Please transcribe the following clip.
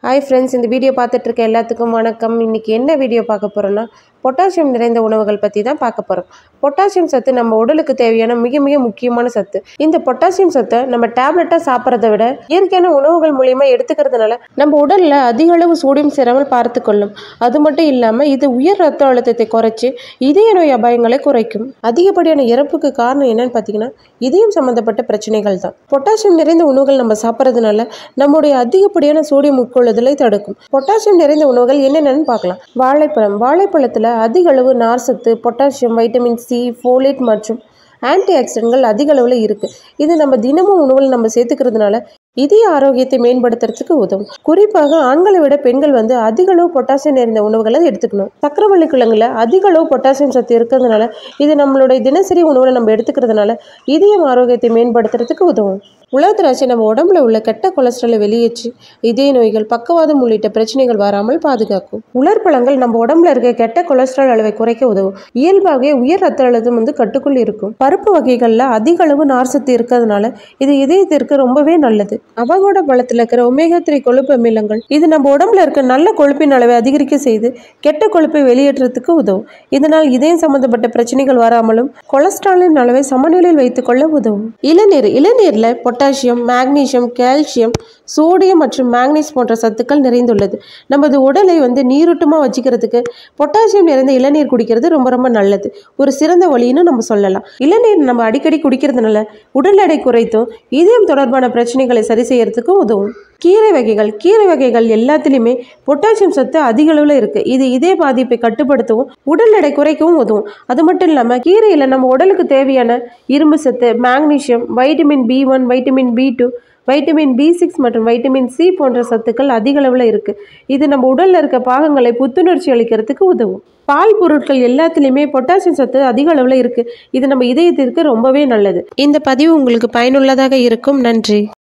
hi friends இந்த video பார்த்துட்டு இருக்க எல்லாத்துக்கும் வணக்கம் இன்றைக்கி என்ன வீடியோ பார்க்க போகிறோன்னா பொட்டாசியம் நிறைந்த உணவுகள் பற்றி தான் பார்க்க போகிறோம் பொட்டாசியம் சத்து நம்ம உடலுக்கு தேவையான மிக மிக முக்கியமான சத்து இந்த பொட்டாசியம் சத்தை நம்ம டேப்லெட்டாக சாப்பிட்றத விட இயற்கையான உணவுகள் மூலியமாக எடுத்துக்கிறதுனால நம்ம உடலில் அதிக அளவு சோடியம் சேராமல் பார்த்து கொள்ளும் அது மட்டும் இல்லாமல் இது உயர் ரத்த அழுத்தத்தை குறைச்சி இதய நோய் அபாயங்களை குறைக்கும் அதிகப்படியான இறப்புக்கு காரணம் என்னன்னு பார்த்தீங்கன்னா இதயம் சம்மந்தப்பட்ட பிரச்சனைகள் தான் பொட்டாசியம் நிறைந்த உணவுகள் நம்ம சாப்பிட்றதுனால நம்முடைய அதிகப்படியான சோடியம் உட்கொள்ளுதலை தடுக்கும் பொட்டாசியம் நிறைந்த உணவுகள் என்னென்னு பார்க்கலாம் வாழைப்பழம் வாழைப்பழத்தில் அதிக அளவு நார்சத்து பொட்டாசியம் வைட்டமின் சி ஃபோலேட் மற்றும் ஆன்டி ஆக்சிடென்ட்கள் அதிக அளவில் இருக்குது இது நம்ம தினமும் உணவில் நம்ம சேர்த்துக்கிறதுனால இதய ஆரோக்கியத்தை மேம்படுத்துறதுக்கு உதவும் குறிப்பாக ஆண்களை விட பெண்கள் வந்து அதிக அளவு பொட்டாசியம் நிறைந்த உணவுகளை எடுத்துக்கணும் சக்கரவள்ளி கிழங்குல அதிக அளவு பொட்டாசியம் சத்து இருக்கிறதுனால இது நம்மளுடைய தினசரி உணவில் நம்ம எடுத்துக்கிறதுனால இதயம் ஆரோக்கியத்தை மேம்படுத்துறதுக்கு உதவும் உலக திராட்சை நம்ம உடம்புல உள்ள கெட்ட கொலஸ்ட்ராலை வெளியேற்றி இதய நோய்கள் பக்கவாதம் உள்ளிட்ட பிரச்சனைகள் வராமல் பாதுகாக்கும் உலர்பழங்கள் நம்ம உடம்புல இருக்க கெட்ட கொலஸ்ட்ரால் அளவை குறைக்க உதவும் இயல்பாகவே உயர் ரத்த அழுத்தம் வந்து கட்டுக்குள் இருக்கும் பருப்பு வகைகளில் அதிக அளவு நார்சத்து இருக்கிறதுனால இது இதயத்திற்கு ரொம்பவே நல்லது அவகோட பழத்தில் இருக்கிற ஒமேகா த்ரீ கொழுப்பு அமிலங்கள் இது நம்ம உடம்புல இருக்க நல்ல கொழுப்பின் அளவை அதிகரிக்க செய்து கெட்ட கொழுப்பை வெளியேற்றத்துக்கு உதவும் இதனால் இதயம் சம்பந்தப்பட்ட பிரச்சனைகள் வராமலும் கொலஸ்ட்ராலின் அளவை சமநிலையில் வைத்துக்கொள்ள உதவும் இளநீர் இளநீரில் பொட்டாசியம் மேக்னீசியம் கால்சியம் சோடியம் மற்றும் மேக்னீஸ் போன்ற சத்துக்கள் நிறைந்துள்ளது நமது உடலை வந்து நீரூட்டமாக வச்சுக்கிறதுக்கு பொட்டாசியம் நிறைந்த இளநீர் குடிக்கிறது ரொம்ப ரொம்ப நல்லது ஒரு சிறந்த வழின்னு நம்ம சொல்லலாம் இளநீர் நம்ம அடிக்கடி குடிக்கிறதுனால உடல் எடை குறைத்தும் இதயம் தொடர்பான பிரச்சனைகளை சரி செய்யறதுக்கு உதவும் கீரை வகைகள் கீரை வகைகள் எல்லாத்துலேயுமே பொட்டாசியம் சத்து அதிக அளவில் இருக்குது இது இதய பாதிப்பை கட்டுப்படுத்தவும் உடல் எடை குறைக்கவும் உதவும் அது மட்டும் இல்லாமல் கீரையில் நம்ம உடலுக்கு தேவையான இரும்பு சத்து magnesium vitamin B one vitamin B two vitamin B six மற்றும் வைட்டமின் சி போன்ற சத்துக்கள் அதிக அளவில் இருக்குது இது நம்ம உடலில் இருக்க பாகங்களை புத்துணர்ச்சி அளிக்கிறதுக்கு உதவும் பால் பொருட்கள் எல்லாத்துலேயுமே பொட்டாசியம் சத்து அதிக அளவில் இருக்குது இது நம்ம இதயத்திற்கு ரொம்பவே நல்லது இந்த பதிவு உங்களுக்கு பயனுள்ளதாக இருக்கும் நன்றி